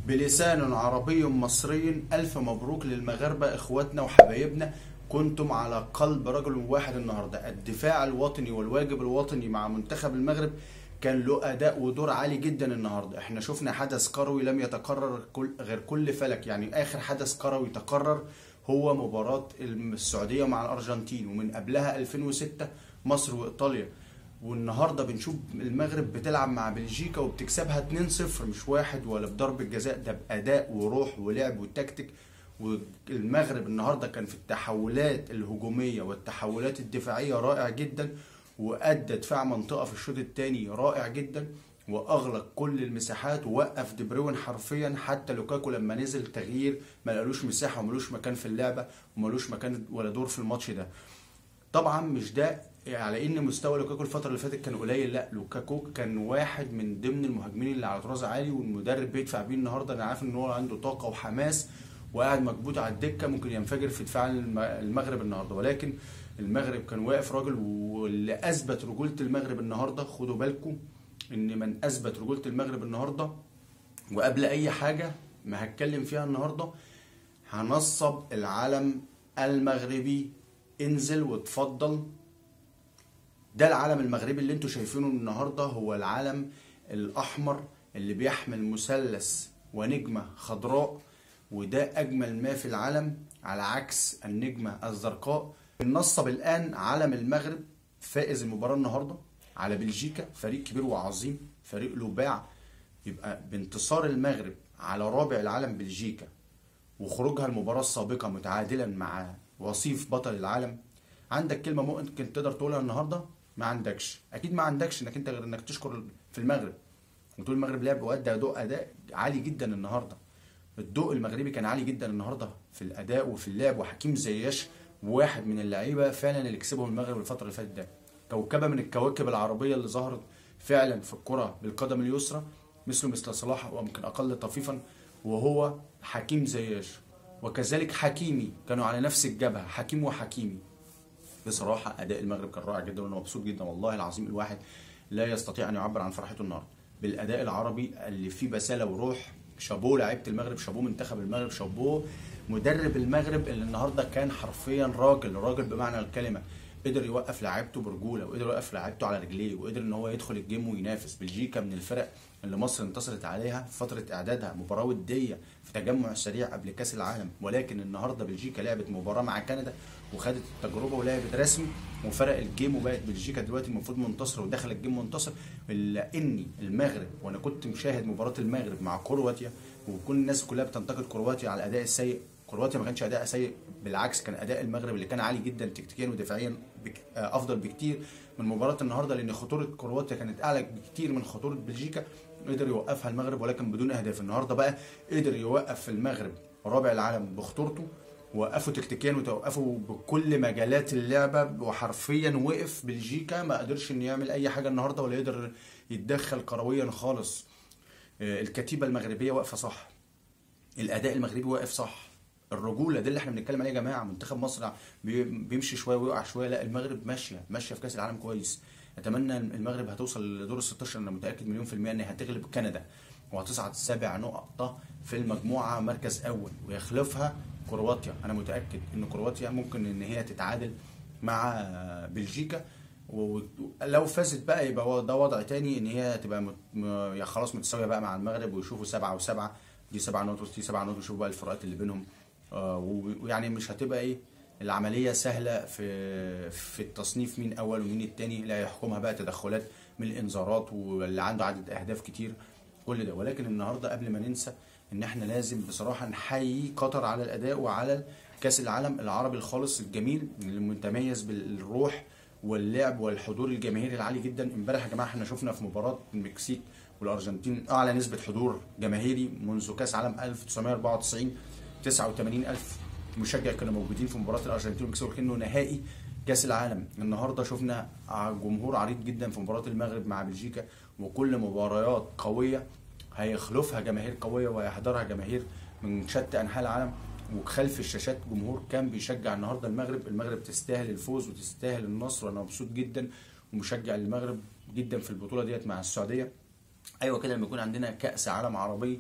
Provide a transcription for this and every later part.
بلسان عربي مصري ألف مبروك للمغاربة إخواتنا وحبايبنا كنتم على قلب رجل واحد النهاردة الدفاع الوطني والواجب الوطني مع منتخب المغرب كان له أداء ودور عالي جدا النهاردة احنا شفنا حدث كروي لم يتكرر كل غير كل فلك يعني آخر حدث كروي تكرر هو مباراة السعودية مع الأرجنتين ومن قبلها 2006 مصر وإيطاليا والنهارده بنشوف المغرب بتلعب مع بلجيكا وبتكسبها 2-0 مش واحد ولا بضربة جزاء ده بأداء وروح ولعب وتكتيك والمغرب النهارده كان في التحولات الهجومية والتحولات الدفاعية رائع جدا وأدى دفاع منطقة في الشوط الثاني رائع جدا واغلق كل المساحات ووقف دي بروين حرفيا حتى لوكاكو لما نزل تغيير ما لقالوش مساحه وملوش مكان في اللعبه وملوش مكان ولا دور في الماتش ده طبعا مش ده على ان مستوى لوكاكو الفتره اللي فاتت كان قليل لا لوكاكو كان واحد من ضمن المهاجمين اللي على طراز عالي والمدرب بيدفع بيه النهارده انا عارف ان هو عنده طاقه وحماس وقاعد مكبوت على الدكه ممكن ينفجر في دفاع المغرب النهارده ولكن المغرب كان واقف راجل واللي اثبت رجوله المغرب النهارده خدوا بالكم ان من اثبت رجوله المغرب النهارده وقبل اي حاجه ما هتكلم فيها النهارده هنصب العلم المغربي انزل واتفضل ده العلم المغربي اللي انتوا شايفينه النهارده هو العلم الاحمر اللي بيحمل مثلث ونجمه خضراء وده اجمل ما في العلم على عكس النجمه الزرقاء بنصب الان علم المغرب فائز المباراه النهارده على بلجيكا فريق كبير وعظيم فريق له باع يبقى بانتصار المغرب على رابع العالم بلجيكا وخروجها المباراة السابقة متعادلا مع وصيف بطل العالم عندك كلمة ممكن تقدر تقولها النهاردة ما عندكش أكيد ما عندكش إنك أنت غير إنك تشكر في المغرب وتقول المغرب لعب وأدى أداء أداء عالي جدا النهاردة الضوء المغربي كان عالي جدا النهاردة في الأداء وفي اللعب وحكيم زياش واحد من اللعيبة فعلا اللي كسبهم المغرب الفترة اللي فاتت ده كوكبه من الكواكب العربيه اللي ظهرت فعلا في الكره بالقدم اليسرى مثله مثل صلاح ويمكن اقل طفيفا وهو حكيم زياش وكذلك حكيمي كانوا على نفس الجبهه حكيم وحكيمي بصراحه اداء المغرب كان رائع جدا وانا مبسوط جدا والله العظيم الواحد لا يستطيع ان يعبر عن فرحته النهارده بالاداء العربي اللي فيه بساله وروح شابوه لعيبه المغرب شابوه منتخب المغرب شابوه مدرب المغرب اللي النهارده كان حرفيا راجل راجل بمعنى الكلمه قدر يوقف لعيبته برجوله وقدر يوقف لعيبته على رجليه وقدر ان هو يدخل الجيم وينافس بلجيكا من الفرق اللي مصر انتصرت عليها في فتره اعدادها مباراه وديه في تجمع سريع قبل كاس العالم ولكن النهارده بلجيكا لعبت مباراه مع كندا وخدت التجربه ولعبت رسمي وفرق الجيم وبقت بلجيكا دلوقتي المفروض منتصره ودخل الجيم منتصر الا اني المغرب وانا كنت مشاهد مباراه المغرب مع كرواتيا وكل الناس كلها بتنتقد كرواتيا على الاداء السيء كرواتيا ما كانش اداء سيء بالعكس كان اداء المغرب اللي كان عالي جدا تكتيكيا ودفاعيا بك افضل بكتير من مباراه النهارده لان خطوره كرواتيا كانت اعلى بكتير من خطوره بلجيكا قدر يوقفها المغرب ولكن بدون اهداف النهارده بقى قدر يوقف المغرب رابع العالم بخطورته وقفوا تكتيكيا وتوقفوا بكل مجالات اللعبه وحرفيا وقف بلجيكا ما قدرش انه يعمل اي حاجه النهارده ولا يقدر يتدخل كرويا خالص الكتيبه المغربيه واقفه صح الاداء المغربي واقف صح الرجوله دي اللي احنا بنتكلم عليها يا جماعه منتخب مصر بيمشي شويه ويقع شويه لا المغرب ماشيه ماشيه في كاس العالم كويس اتمنى المغرب هتوصل لدور ال 16 انا متاكد مليون في الميه ان هتغلب كندا وهتصعد سبع نقط في المجموعه مركز اول ويخلفها كرواتيا انا متاكد ان كرواتيا ممكن ان هي تتعادل مع بلجيكا ولو فازت بقى يبقى ده وضع تاني ان هي تبقى مت... م... خلاص متساويه بقى مع المغرب ويشوفوا سبعه وسبعه دي سبع نقط ودي سبع نقط ويشوفوا بقى الفروقات اللي بينهم ويعني مش هتبقى ايه العمليه سهله في في التصنيف مين اول ومين التاني لا يحكمها بقى تدخلات من الانذارات واللي عنده عدد اهداف كتير كل ده ولكن النهارده قبل ما ننسى ان احنا لازم بصراحه نحيي قطر على الاداء وعلى كاس العالم العربي الخالص الجميل اللي متميز بالروح واللعب والحضور الجماهيري العالي جدا امبارح يا جماعه احنا شفنا في مباراه المكسيك والارجنتين اعلى نسبه حضور جماهيري منذ كاس عالم 1994 89 ألف مشجع كانوا موجودين في مباراة الأرجنتين والمكسيك كأنه نهائي كأس العالم النهارده شفنا جمهور عريض جدا في مباراة المغرب مع بلجيكا وكل مباريات قوية هيخلفها جماهير قوية وهيحضرها جماهير من شتى أنحاء العالم وخلف الشاشات جمهور كان بيشجع النهارده المغرب المغرب تستاهل الفوز وتستاهل النصر وانا مبسوط جدا ومشجع المغرب جدا في البطوله ديت مع السعوديه ايوه كده لما يكون عندنا كاس عالم عربي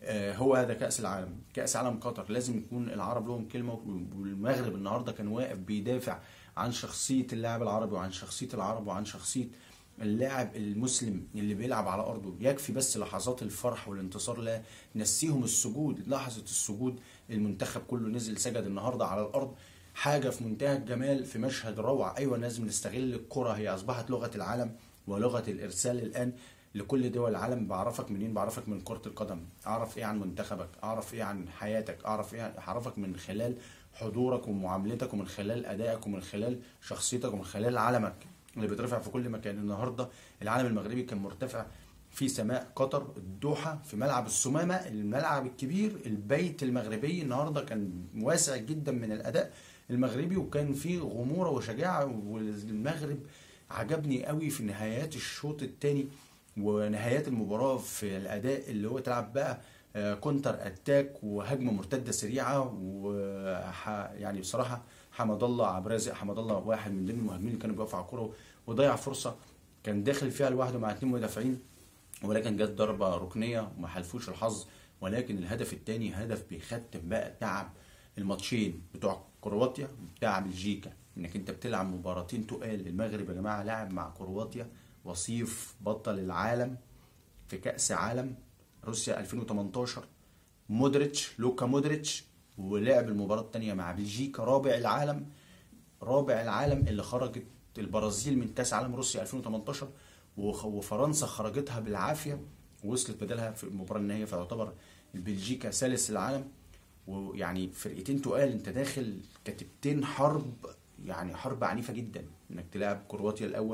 آه، هو هذا كأس العالم كأس عالم قطر لازم يكون العرب لهم كلمة والمغرب النهاردة كان واقف بيدافع عن شخصية اللاعب العربي وعن شخصية العرب وعن شخصية اللاعب المسلم اللي بيلعب على أرضه يكفي بس لحظات الفرح والانتصار لا نسيهم السجود لحظة السجود المنتخب كله نزل سجد النهاردة على الأرض حاجة في منتهى الجمال في مشهد روعة أيوة لازم نستغل الكرة هي أصبحت لغة العالم ولغة الإرسال الآن لكل دول العالم بعرفك منين بعرفك من كرة القدم اعرف ايه عن منتخبك اعرف ايه عن حياتك اعرف ايه اعرفك من خلال حضورك ومعاملتك ومن خلال ادائك ومن خلال شخصيتك ومن خلال علمك اللي بيترفع في كل مكان النهارده العالم المغربي كان مرتفع في سماء قطر الدوحة في ملعب السمامة الملعب الكبير البيت المغربي النهاردة كان واسع جدا من الأداء المغربي وكان فيه غمورة وشجاعة والمغرب عجبني قوي في نهايات الشوط الثاني ونهايات المباراه في الاداء اللي هو تلعب بقى آه، كونتر اتاك وهجمه مرتده سريعه و يعني بصراحه حمد الله عبد الرازق حمد الله واحد من ضمن المهاجمين اللي كانوا بيقفوا على الكوره وضيع فرصه كان داخل فيها لوحده مع اثنين مدافعين ولكن جت ضربه ركنيه وما حلفوش الحظ ولكن الهدف الثاني هدف بيختم بقى تعب الماتشين بتوع كرواتيا بتاع بلجيكا انك انت بتلعب مباراتين تقال المغرب يا جماعه لاعب مع كرواتيا وصيف بطل العالم في كأس عالم روسيا 2018 مودريتش لوكا مودريتش ولعب المباراة الثانية مع بلجيكا رابع العالم رابع العالم اللي خرجت البرازيل من كأس عالم روسيا 2018 وفرنسا خرجتها بالعافية ووصلت بدلها في المباراة النهائية فيعتبر بلجيكا ثالث العالم ويعني فرقتين تقال انت داخل كتبتين حرب يعني حرب عنيفة جدا انك تلعب كرواتيا الاول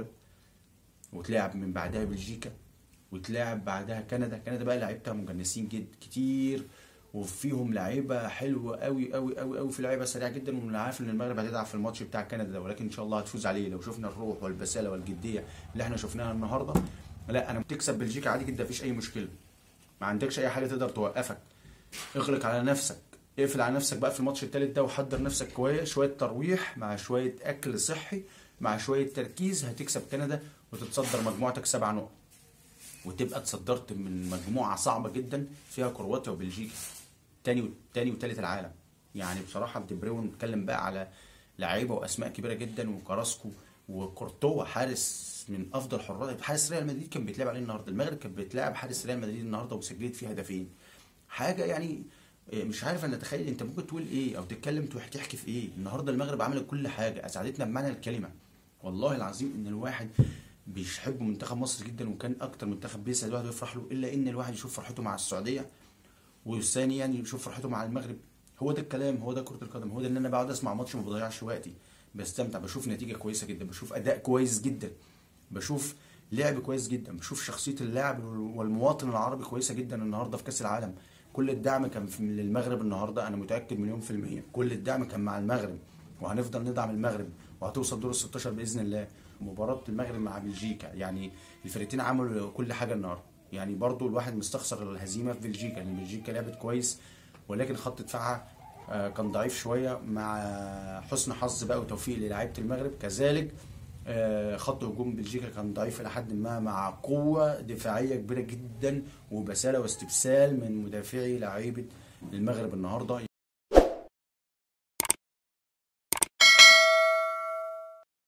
وتلعب من بعدها بلجيكا وتلعب بعدها كندا كندا بقى لعيبتها مجنسين جد كتير وفيهم لعيبه حلوه قوي قوي قوي قوي في لعيبه سريعه جدا وانا عارف ان المغرب هتتعب في الماتش بتاع كندا ده ولكن ان شاء الله هتفوز عليه لو شفنا الروح والبساله والجديه اللي احنا شفناها النهارده لا انا بتكسب بلجيكا عادي جدا مفيش اي مشكله ما عندكش اي حاجه تقدر توقفك اغلق على نفسك اقفل على نفسك بقى في الماتش الثالث ده وحضر نفسك كويس شويه ترويح مع شويه اكل صحي مع شويه تركيز هتكسب كندا وتتصدر مجموعتك سبع نقط وتبقى تصدرت من مجموعه صعبه جدا فيها كرواتيا وبلجيكا تاني تاني وتالت العالم يعني بصراحه دي بروين نتكلم بقى على لعيبه واسماء كبيره جدا وكراسكو وكورتوا حارس من افضل حراس حارس ريال مدريد كان بيتلعب عليه النهارده المغرب كانت بتلعب حارس ريال مدريد النهارده وسجلت فيه هدفين حاجه يعني آه، مش عارف انا اتخيل انت ممكن تقول ايه او تتكلم تحكي في ايه النهارده المغرب عملت كل حاجه اسعدتنا بمعنى الكلمه والله العظيم ان الواحد بيحب منتخب مصر جدا وكان اكتر منتخب بيسعد الواحد ويفرح له الا ان الواحد يشوف فرحته مع السعوديه وثانيا يعني يشوف فرحته مع المغرب هو ده الكلام هو ده كره القدم هو ده ان انا بقعد اسمع ماتش ما بضيعش وقتي بستمتع بشوف نتيجه كويسه جدا بشوف اداء كويس جدا بشوف لعب كويس جدا بشوف شخصيه اللاعب والمواطن العربي كويسه جدا النهارده في كاس العالم كل الدعم كان للمغرب النهارده انا متاكد مليون في الميه كل الدعم كان مع المغرب وهنفضل ندعم المغرب وهتوصل دور ال 16 باذن الله مباراه المغرب مع بلجيكا يعني الفرقتين عملوا كل حاجه النهارده يعني برضو الواحد مستخسر الهزيمه في بلجيكا يعني بلجيكا لعبت كويس ولكن خط دفاعها آه، كان ضعيف شويه مع حسن حظ بقى وتوفيق للاعيبه المغرب كذلك آه، خط هجوم بلجيكا كان ضعيف الى حد ما مع قوه دفاعيه كبيره جدا وبساله واستبسال من مدافعي لعيبه المغرب النهارده